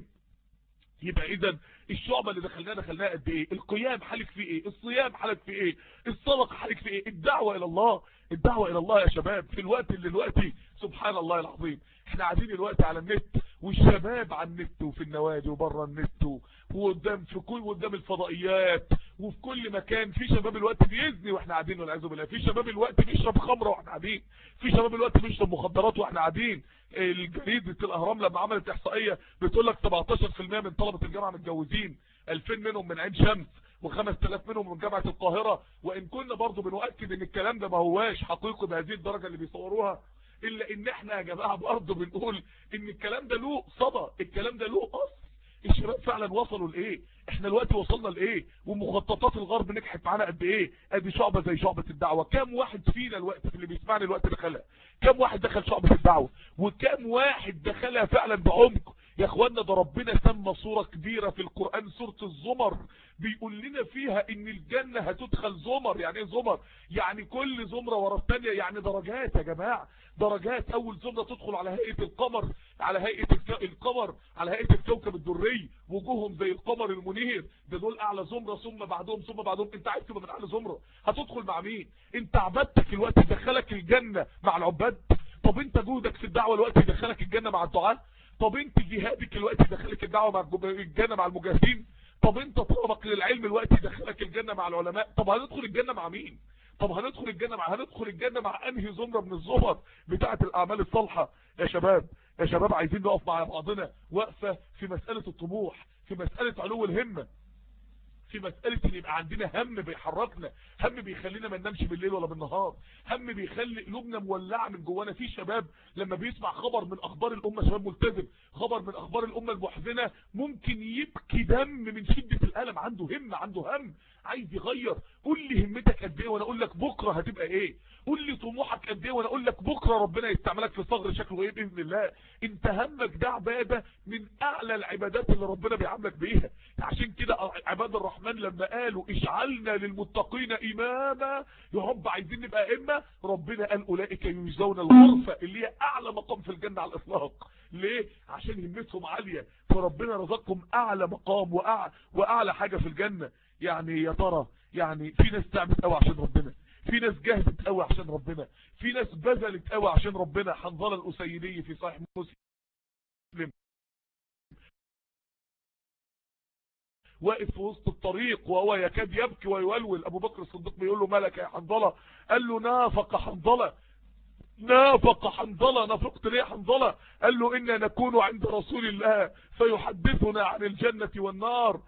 يبقى اذا الشعبة اللي دخلناها دخلناها قد ايه القيام حالك في ايه الصيام حالك في ايه الصدقة حالك في ايه الدعوة الى الله الدعوة الى الله يا شباب في الوقت اللي دلوقتي سبحان الله العظيم احنا قاعدين دلوقتي على النت والشباب على النت وفي النوادي وبره النت وقدام في كل قدام الفضائيات وفي كل مكان في شباب الوقت بيزني واحنا قاعدين والعياذ بالله في شباب الوقت بيشرب خمره واحنا قاعدين في شباب الوقت بيشرب مخدرات واحنا قاعدين الجريدة الاهرام لما عملت احصائيه بتقول لك 17% من طلبه الجامعه متجوزين 2000 منهم من عين شمس و5000 منهم من جامعه القاهره وان كنا برضو بنؤكد ان الكلام ده ما هواش حقيقي بهذه الدرجه اللي بيصوروها الا ان احنا يا جماعه برضه بنقول ان الكلام ده له صدى الكلام ده له اصل الشباب فعلا وصلوا لايه احنا دلوقتي وصلنا لايه ومخططات الغرب نجحت معانا قد ايه ادي شعبه زي شعبه الدعوه كام واحد فينا الوقت في اللي بيسمعني الوقت دخلها كام واحد دخل شعبه الدعوه وكام واحد دخلها فعلا بعمق يا اخوانا ده ربنا سمى صوره كبيره في القران سوره الزمر بيقول لنا فيها ان الجنه هتدخل زمر يعني ايه زمر يعني كل زمره ورا الثانيه يعني درجات يا جماعه درجات اول زمره تدخل على هيئه القمر على هيئه القمر على هيئه الكوكب الدري وجوههم زي القمر المنير ده دول اعلى زمره ثم بعدهم ثم بعدهم انت عايز تبقى من اعلى زمره هتدخل مع مين انت عبادتك الوقت يدخلك الجنه مع العباد طب انت جهدك في الدعوه الوقت يدخلك الجنه مع الدعاء طب انت جهادك الوقت يدخلك الدعوه مع الجنه مع المجاهدين طب انت طلبك للعلم الوقت يدخلك الجنه مع العلماء طب هندخل الجنه مع مين طب هندخل الجنة مع هندخل الجنة مع انهي زمرة من الزمر بتاعة الاعمال الصالحة يا شباب يا شباب عايزين نقف مع بعضنا وقفة في مسألة الطموح في مسألة علو الهمة في مسألة ان يبقى عندنا هم بيحركنا هم بيخلينا ما ننامش بالليل ولا بالنهار هم بيخلي قلوبنا مولعة من جوانا في شباب لما بيسمع خبر من اخبار الامة شباب ملتزم خبر من اخبار الامة المحزنة ممكن يبكي دم من شدة الالم عنده هم عنده هم عايز يغير قول لي همتك قد ايه وانا اقول لك بكره هتبقى ايه قول لي طموحك قد ايه وانا اقول لك بكره ربنا يستعملك في صغر شكله ايه باذن الله انت همك ده عباده من اعلى العبادات اللي ربنا بيعاملك بيها عشان كده عباد الرحمن لما قالوا اجعلنا للمتقين اماما يا رب عايزين نبقى ائمه ربنا قال اولئك يجزون الغرفه اللي هي اعلى مقام في الجنه على الاطلاق ليه عشان همتهم عاليه فربنا رزقهم اعلى مقام واعلى, وأعلى حاجه في الجنه يعني يا ترى يعني في ناس تعبت قوي عشان ربنا في ناس جهدت قوي عشان ربنا في ناس بذلت قوي عشان ربنا حنظله الاسيدي في صحيح مسلم واقف في وسط الطريق وهو يكاد يبكي ويولول ابو بكر الصديق بيقول له مالك يا حنظله قال له نافق حنظله نافق حنظله نافقت ليه حنظله قال له إنا نكون عند رسول الله فيحدثنا عن الجنة والنار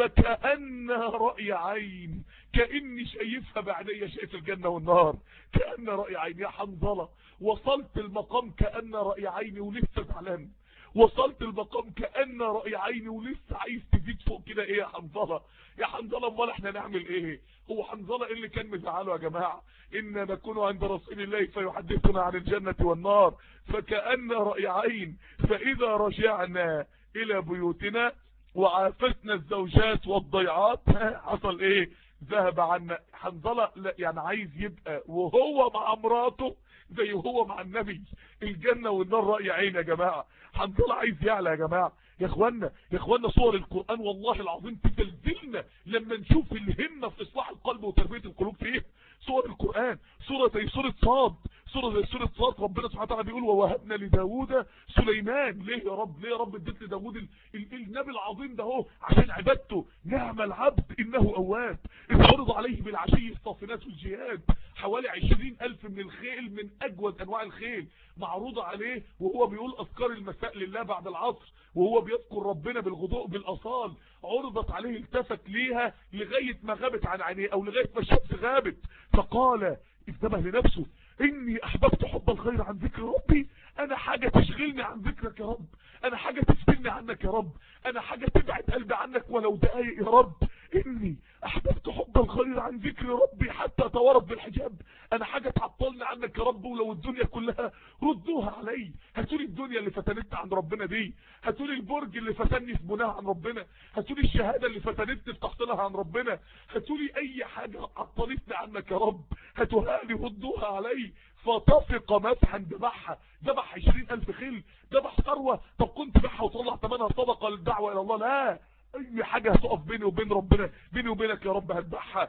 فكأن رأي عين كأني شايفها بعينيا شايف الجنة والنار كأن رأي عين يا حنظلة وصلت المقام كأن رأي عيني ولسه زعلان وصلت المقام كأن رأي عيني ولسه عايز تزيد فوق كده ايه يا حنظلة يا حنظلة امال احنا نعمل ايه هو حنظلة ايه اللي كان مزعله يا جماعة إنا نكون عند رسول الله فيحدثنا عن الجنة والنار فكأن رأي عين فإذا رجعنا إلى بيوتنا وعافتنا الزوجات والضيعات حصل ايه ذهب عنا حنظلة يعني عايز يبقى وهو مع مراته زي هو مع النبي الجنة والنار رأي عين يا جماعة حنظلة عايز يعلى يا جماعة يا اخوانا يا اخوانا صور القرآن والله العظيم تزلزلنا لما نشوف الهمة في اصلاح القلب وتربية القلوب فيه صور القرآن صورة زي صورة صاد صورة زي صورة صاد ربنا سبحانه وتعالى بيقول ووهبنا لداوود سليمان ليه يا رب ليه يا رب اديت لداوود النبي العظيم ده اهو عشان عبادته نعم العبد انه اواب اذ عرض عليه بالعشي الصافنات والجهاد حوالي عشرين الف من الخيل من اجود انواع الخيل معروضة عليه وهو بيقول اذكار المساء لله بعد العصر وهو بيذكر ربنا بالغضوء بالاصال عرضت عليه التفت ليها لغاية ما غابت عن عينيه او لغاية ما الشمس غابت فقال انتبه لنفسه اني احببت حب الخير عن ذكر ربي انا حاجة تشغلني عن ذكرك يا رب انا حاجة تفتني عنك يا رب انا حاجة تبعد قلبي عنك ولو دقايق يا رب اني احببت حب الخير عن ذكر ربي حتى تورط بالحجاب انا حاجة تعطلني عنك يا رب ولو الدنيا كلها ردوها علي هاتولي الدنيا اللي فتنت عن ربنا دي هاتولي البرج اللي فتني في بناها عن ربنا هاتولي الشهادة اللي فتنتني في تحصيلها عن ربنا هاتولي اي حاجة عطلتني عنك يا رب هاتوها لي ردوها علي فطفق مسحا ذبحها ذبح عشرين الف خيل ذبح ثروة طب كنت بحها وطلع ثمنها صدقة للدعوة الى الله لا اي حاجة هتقف بيني وبين ربنا بيني وبينك يا رب هتبعها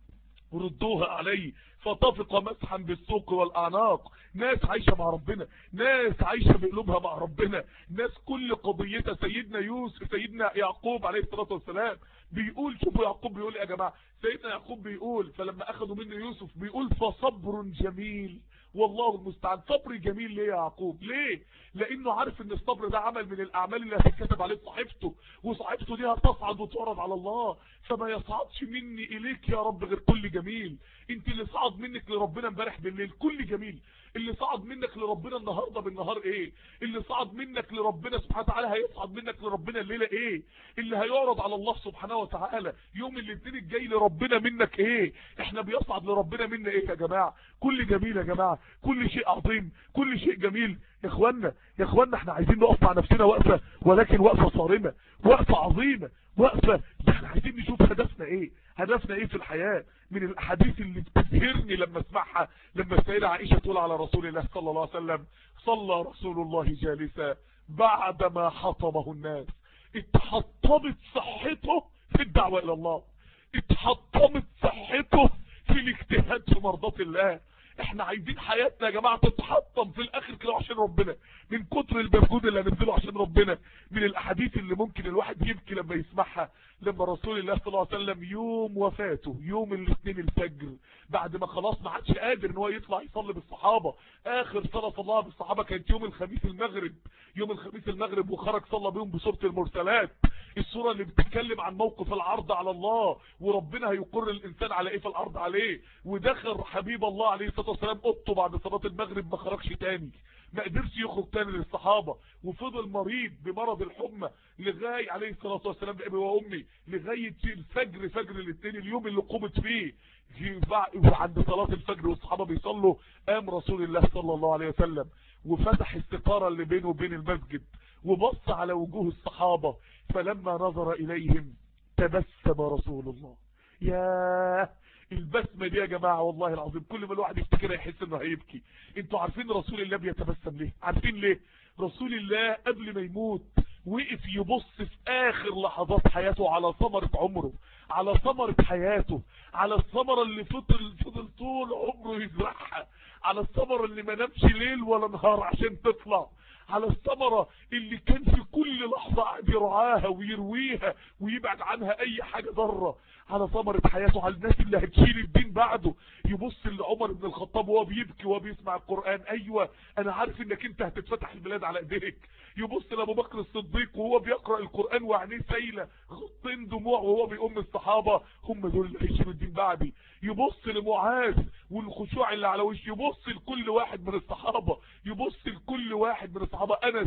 ردوها علي فطفق مسحا بالسوق والاعناق ناس عايشة مع ربنا ناس عايشة بقلوبها مع ربنا ناس كل قضيتها سيدنا يوسف سيدنا يعقوب عليه الصلاة والسلام بيقول شوفوا يعقوب بيقول يا جماعة سيدنا يعقوب بيقول فلما اخذوا منه يوسف بيقول فصبر جميل والله المستعان صبر جميل ليه يا يعقوب ليه لانه عارف ان الصبر ده عمل من الاعمال اللي هتتكتب عليه صحيفته وصحيفته دي هتصعد وتعرض على الله فما يصعدش مني اليك يا رب غير كل جميل انت اللي صعد منك لربنا امبارح بالليل كل جميل اللي صعد منك لربنا النهاردة بالنهار ايه اللي صعد منك لربنا سبحانه وتعالى هيصعد منك لربنا الليلة ايه اللي هيعرض على الله سبحانه وتعالى يوم الاثنين الجاي لربنا منك ايه احنا بيصعد لربنا منا ايه يا جماعة كل جميل يا جماعة كل شيء عظيم كل شيء جميل يا اخوانا يا اخوانا احنا عايزين نقف مع نفسنا وقفة ولكن وقفة صارمة وقفة عظيمة وقفة احنا عايزين نشوف هدفنا ايه هدفنا ايه في الحياة من الاحاديث اللي بتبهرني لما اسمعها لما السيدة عائشة تقول على رسول الله صلى الله عليه وسلم صلى رسول الله جالسا بعدما حطمه الناس اتحطمت صحته في الدعوة الى الله اتحطمت صحته في الاجتهاد في مرضات الله احنا عايزين حياتنا يا جماعة تتحطم في الاخر كده عشان ربنا من كتر المجهود اللي هنبذله عشان ربنا من الاحاديث اللي ممكن الواحد يبكي لما يسمعها لما رسول الله صلى الله عليه وسلم يوم وفاته يوم الاثنين الفجر بعد ما خلاص ما عادش قادر ان هو يطلع يصلي بالصحابة اخر صلاة صلاها بالصحابة كانت يوم الخميس المغرب يوم الخميس المغرب وخرج صلى بيهم بسورة المرسلات السورة اللي بتتكلم عن موقف العرض على الله وربنا هيقر الانسان على ايه في الارض عليه ودخل حبيب الله عليه الصلاة والسلام اوضته بعد صلاة المغرب ما خرجش تاني ما قدرش يخرج تاني للصحابة وفضل مريض بمرض الحمى لغاية عليه الصلاة والسلام بأبي وأمي لغاية الفجر فجر الاثنين اليوم اللي قمت فيه عند صلاة الفجر والصحابة بيصلوا قام رسول الله صلى الله عليه وسلم وفتح الستارة اللي بينه وبين المسجد وبص على وجوه الصحابة فلما نظر إليهم تبسم رسول الله ياه البسمة دي يا جماعة والله العظيم كل ما الواحد يفتكرها يحس انه هيبكي انتوا عارفين رسول الله بيتبسم ليه عارفين ليه رسول الله قبل ما يموت وقف يبص في اخر لحظات حياته على ثمرة عمره على ثمرة حياته على الثمرة اللي فضل فضل طول عمره يزرعها على الثمرة اللي ما نامش ليل ولا نهار عشان تطلع على الثمرة اللي كان في كل لحظة قاعد يرعاها ويرويها ويبعد عنها اي حاجة ضرة على ثمرة حياته على الناس اللي هتشيل الدين بعده يبص لعمر بن الخطاب وهو بيبكي وهو بيسمع القرآن ايوه انا عارف انك انت هتتفتح البلاد على ايديك يبص لابو بكر الصديق وهو بيقرأ القرآن وعينيه سايلة خطين دموع وهو بيقوم الصحابة هم دول اللي هيشيلوا الدين بعدي يبص لمعاذ والخشوع اللي على وشه يبص لكل واحد من الصحابة يبص لكل واحد من الصحابة انس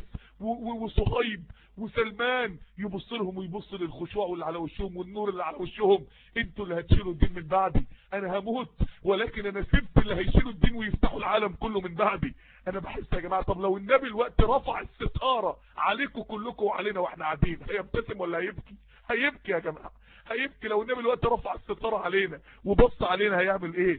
وصهيب وسلمان يبص لهم ويبص للخشوع اللي على وشهم والنور اللي على وشهم انتوا اللي هتشيلوا الدين من بعدي انا هموت ولكن انا سبت اللي هيشيلوا الدين ويفتحوا العالم كله من بعدي انا بحس يا جماعة طب لو النبي الوقت رفع الستارة عليكم كلكم وعلينا واحنا قاعدين هيبتسم ولا هيبكي هيبكي يا جماعة هيبكي لو النبي الوقت رفع الستارة علينا وبص علينا هيعمل ايه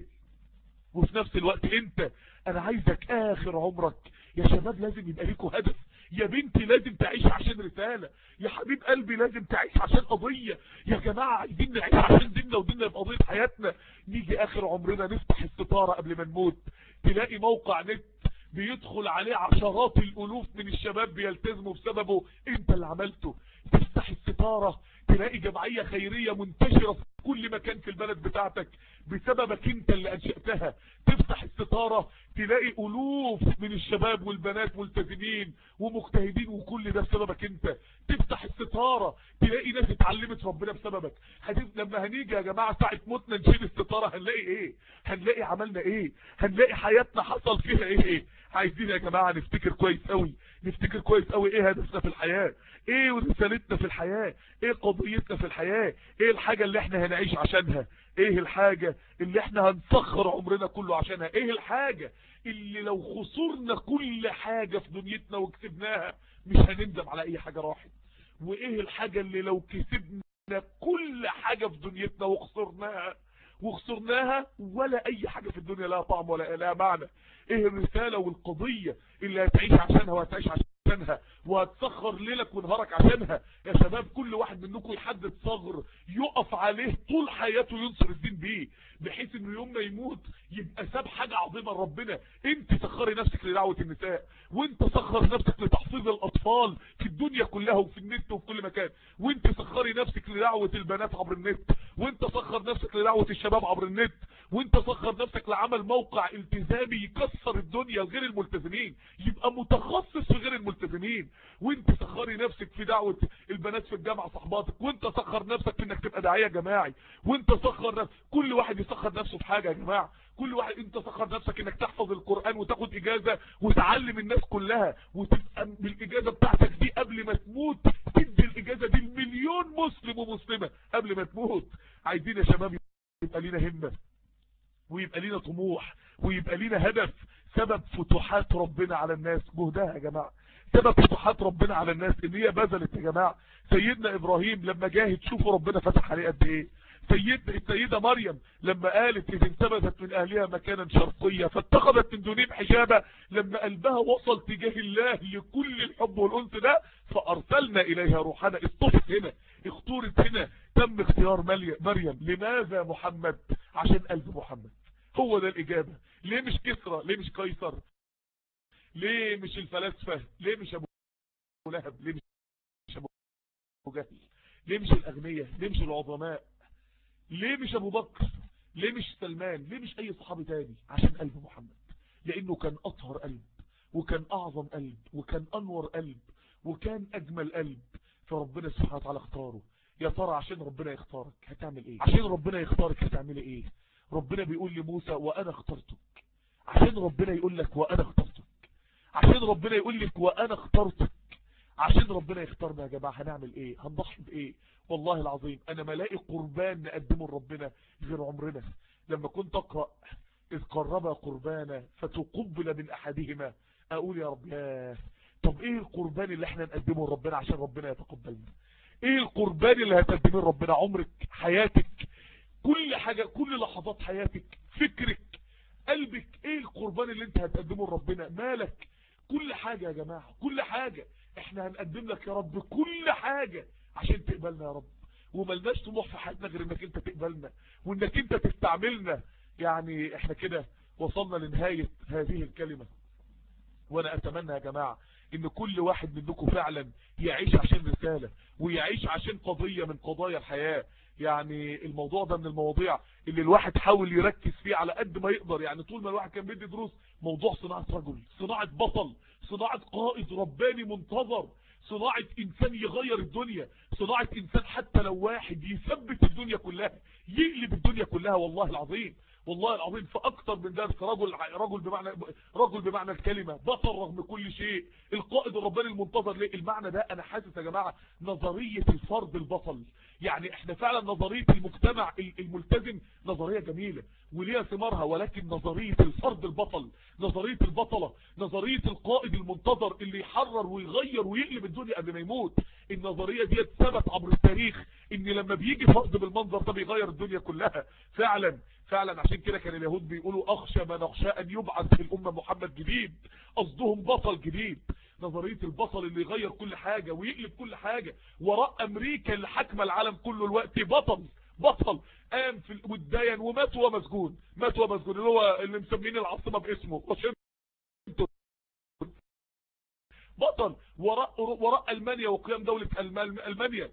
وفي نفس الوقت انت انا عايزك اخر عمرك يا شباب لازم يبقى ليكوا هدف يا بنتي لازم تعيش عشان رسالة يا حبيب قلبي لازم تعيش عشان قضية يا جماعة عايزين نعيش عشان ديننا وديننا يبقى قضية حياتنا نيجي اخر عمرنا نفتح الستارة قبل ما نموت تلاقي موقع نت بيدخل عليه عشرات الالوف من الشباب بيلتزموا بسببه انت اللي عملته تفتح الستارة تلاقي جمعية خيرية منتشرة في كل مكان في البلد بتاعتك بسببك انت اللي انشأتها تفتح الستارة تلاقي الوف من الشباب والبنات ملتزمين ومجتهدين وكل ده بسببك انت تفتح الستارة تلاقي ناس اتعلمت ربنا بسببك هتف... لما هنيجي يا جماعة ساعة موتنا نشيل الستارة هنلاقي ايه هنلاقي عملنا ايه هنلاقي حياتنا حصل فيها ايه, إيه؟ عايزين يا جماعة نفتكر كويس قوي نفتكر كويس قوي ايه هدفنا في الحياة ايه رسالتنا في الحياة ايه قضيتنا في الحياة ايه الحاجة اللي احنا هنعيش عشانها ايه الحاجة اللي احنا هنسخر عمرنا كله عشانها ايه الحاجة اللي لو خسرنا كل حاجة في دنيتنا وكسبناها مش هنندم على اي حاجة راحت وايه الحاجة اللي لو كسبنا كل حاجة في دنيتنا وخسرناها وخسرناها ولا اي حاجة في الدنيا لها طعم ولا لها معنى ايه الرسالة والقضية اللي هتعيش عشانها وهتعيش عشانها وهتسخر ليلك ونهارك عشانها يا شباب كل واحد منكم يحدد ثغر يقف عليه طول حياته ينصر الدين بيه بحيث انه يوم ما يموت يبقى ساب حاجة عظيمة لربنا انت سخري نفسك لدعوة النساء وانت سخر نفسك لتحفيظ الاطفال في الدنيا كلها وفي النت وفي كل مكان وانت سخري نفسك لدعوة البنات عبر النت وانت سخر نفسك لدعوة الشباب عبر النت وانت سخر نفسك لعمل موقع التزامي يكسر الدنيا لغير الملتزمين يبقى متخصص في غير الملتزمين وانت سخري نفسك في دعوة البنات في الجامعة صحباتك وانت سخر نفسك في انك تبقى داعية جماعي وانت سخر نفسك كل واحد يسخر نفسه في حاجة يا جماعة كل واحد انت سخر نفسك انك تحفظ القرآن وتاخد اجازة وتعلم الناس كلها وتبقى بالاجازة بتاعتك دي قبل ما تموت تدي الاجازة دي لمليون مسلم ومسلمة قبل ما تموت عايزين يا شباب يبقى لينا همة ويبقى لينا طموح ويبقى لينا هدف سبب فتوحات ربنا على الناس جهدها يا جماعة سبب فتوحات ربنا على الناس ان هي بذلت يا جماعة سيدنا ابراهيم لما جاهد شوفوا ربنا فتح عليه قد ايه سيد السيدة مريم لما قالت إذ انتبذت من أهلها مكانا شرقيا فاتخذت من دونهم حجابا لما قلبها وصل تجاه الله لكل الحب والأنس ده فأرسلنا إليها روحنا اصطفت هنا اختورت هنا تم اختيار مريم لماذا محمد عشان قلب محمد هو ده الإجابة ليه مش كسرى ليه مش قيصر ليه مش الفلاسفة ليه مش أبو لهب ليه مش أبو جهل ليه مش الأغنياء ليه مش العظماء ليه مش أبو بكر ليه مش سلمان ليه مش أي صحابي تاني عشان قلب محمد لأنه كان أطهر قلب وكان أعظم قلب وكان أنور قلب وكان أجمل قلب فربنا سبحانه وتعالى اختاره يا ترى عشان ربنا يختارك هتعمل ايه عشان ربنا يختارك هتعمل ايه ربنا بيقول لموسى وانا اخترتك عشان ربنا يقول لك وانا اخترتك عشان ربنا يقول لك وانا اخترتك عشان ربنا يختارنا يا جماعة هنعمل ايه هنضحي بايه والله العظيم انا ما الاقي قربان نقدمه لربنا غير عمرنا لما كنت اقرأ اذ قرب قربانا فتقبل من احدهما اقول يا رب ياه طب ايه القربان اللي احنا نقدمه لربنا عشان ربنا يتقبلنا ايه القربان اللي هتقدمه لربنا عمرك حياتك كل حاجة كل لحظات حياتك فكرك قلبك ايه القربان اللي انت هتقدمه لربنا مالك كل حاجة يا جماعة كل حاجة احنا هنقدم لك يا رب كل حاجة عشان تقبلنا يا رب وملناش طموح في حياتنا غير انك انت تقبلنا وانك انت تستعملنا يعني احنا كده وصلنا لنهاية هذه الكلمة وانا اتمنى يا جماعة ان كل واحد منكم فعلا يعيش عشان رسالة ويعيش عشان قضية من قضايا الحياة يعني الموضوع ده من المواضيع اللي الواحد حاول يركز فيه على قد ما يقدر يعني طول ما الواحد كان بيدي دروس موضوع صناعة رجل صناعة بطل صناعة قائد رباني منتظر صناعة انسان يغير الدنيا صناعة انسان حتى لو واحد يثبت الدنيا كلها يقلب الدنيا كلها والله العظيم والله العظيم فاكتر من درس رجل رجل بمعنى رجل بمعنى الكلمة بطل رغم كل شيء القائد الرباني المنتظر ليه المعنى ده انا حاسس يا جماعة نظرية الفرد البطل يعني احنا فعلا نظرية المجتمع الملتزم نظرية جميلة وليها ثمارها ولكن نظرية الفرد البطل نظرية البطلة نظرية القائد المنتظر اللي يحرر ويغير ويقلب الدنيا قبل ما يموت النظرية دي ثبت عبر التاريخ ان لما بيجي فرد بالمنظر ده بيغير الدنيا كلها فعلا فعلا عشان كده كان اليهود بيقولوا اخشى ما نخشى ان يبعث في الامة محمد جديد قصدهم بطل جديد نظرية البطل اللي يغير كل حاجة ويقلب كل حاجة وراء امريكا اللي حاكمه العالم كله الوقت بطل بطل قام في والدين ومات وهو مسجون مات وهو مسجون اللي هو اللي مسمين العاصمة باسمه واشنطن بطل وراء وراء المانيا وقيام دولة المانيا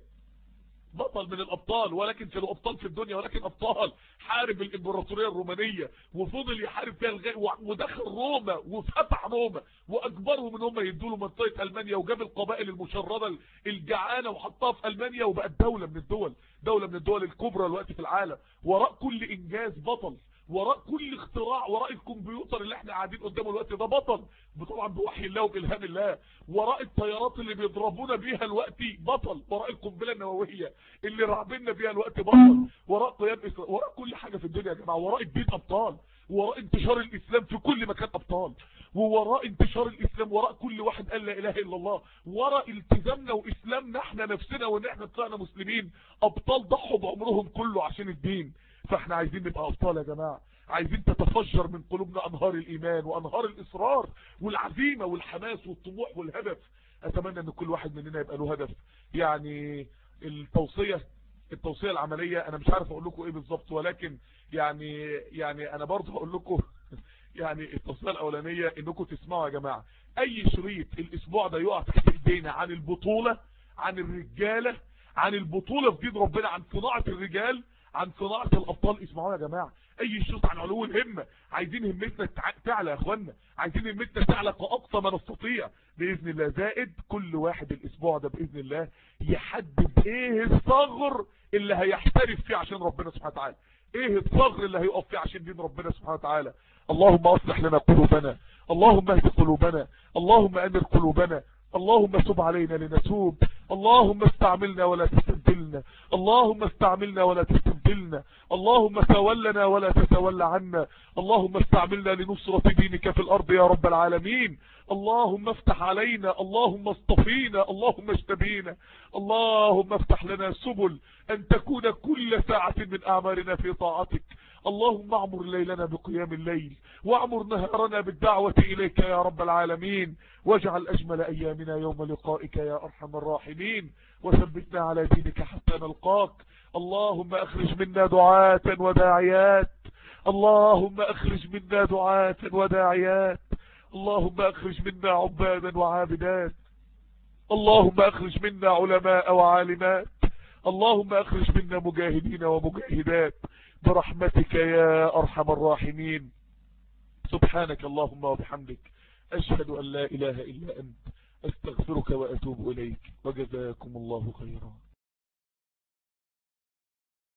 بطل من الابطال ولكن كانوا ابطال في الدنيا ولكن ابطال حارب الامبراطوريه الرومانيه وفضل يحارب فيها الغاية ودخل روما وفتح روما واجبرهم ان هم يدوا له منطقه المانيا وجاب القبائل المشرده الجعانه وحطها في المانيا وبقت دوله من الدول دوله من الدول الكبرى دلوقتي في العالم وراء كل انجاز بطل وراء كل اختراع وراء الكمبيوتر اللي احنا قاعدين قدامه الوقت ده بطل طبعا بوحي الله وبالهام الله وراء الطيارات اللي بيضربونا بيها الوقت بطل وراء القنبله النوويه اللي رعبنا بيها الوقت بطل وراء قيام اسرائيل وراء كل حاجه في الدنيا يا جماعه وراء الدين ابطال وراء انتشار الاسلام في كل مكان ابطال ووراء انتشار الاسلام وراء كل واحد قال لا اله الا الله وراء التزامنا واسلامنا احنا نفسنا وان احنا طلعنا مسلمين ابطال ضحوا بعمرهم كله عشان الدين فاحنا عايزين نبقى ابطال يا جماعة عايزين تتفجر من قلوبنا انهار الايمان وانهار الاصرار والعزيمة والحماس والطموح والهدف اتمنى ان كل واحد مننا يبقى له هدف يعني التوصية التوصية العملية انا مش عارف اقول لكم ايه بالظبط ولكن يعني يعني انا برضه هقول لكم يعني التوصية الاولانية انكم تسمعوا يا جماعة اي شريط الاسبوع ده يقع تحت ايدينا عن البطولة عن الرجالة عن البطولة في دين ربنا عن صناعة الرجال عن صناعة الابطال اسمعوا يا جماعة اي شرط عن علو الهمة عايزين همتنا تعلى يا اخوانا عايزين همتنا تعلى كأقصى ما نستطيع باذن الله زائد كل واحد الاسبوع ده باذن الله يحدد ايه الثغر اللي هيحترف فيه عشان ربنا سبحانه وتعالى ايه الثغر اللي هيقف فيه عشان دين ربنا سبحانه وتعالى اللهم اصلح لنا قلوبنا اللهم اهد قلوبنا اللهم امر قلوبنا اللهم تب علينا لنتوب اللهم استعملنا ولا تستبدلنا اللهم استعملنا ولا تستبدلنا اللهم تولنا ولا تتولى عنا اللهم استعملنا لنصرة دينك في الارض يا رب العالمين اللهم افتح علينا اللهم اصطفينا اللهم اشتبينا اللهم افتح لنا سبل ان تكون كل ساعة من اعمارنا في طاعتك اللهم اعمر ليلنا بقيام الليل واعمر نهارنا بالدعوة اليك يا رب العالمين واجعل اجمل ايامنا يوم لقائك يا ارحم الراحمين وثبتنا على دينك حتى نلقاك اللهم اخرج منا دعاة وداعيات اللهم اخرج منا دعاة وداعيات اللهم اخرج منا عبادا وعابدات اللهم اخرج منا علماء وعالمات اللهم اخرج منا مجاهدين ومجاهدات برحمتك يا ارحم الراحمين سبحانك اللهم وبحمدك اشهد ان لا اله الا انت استغفرك واتوب اليك وجزاكم الله خيرا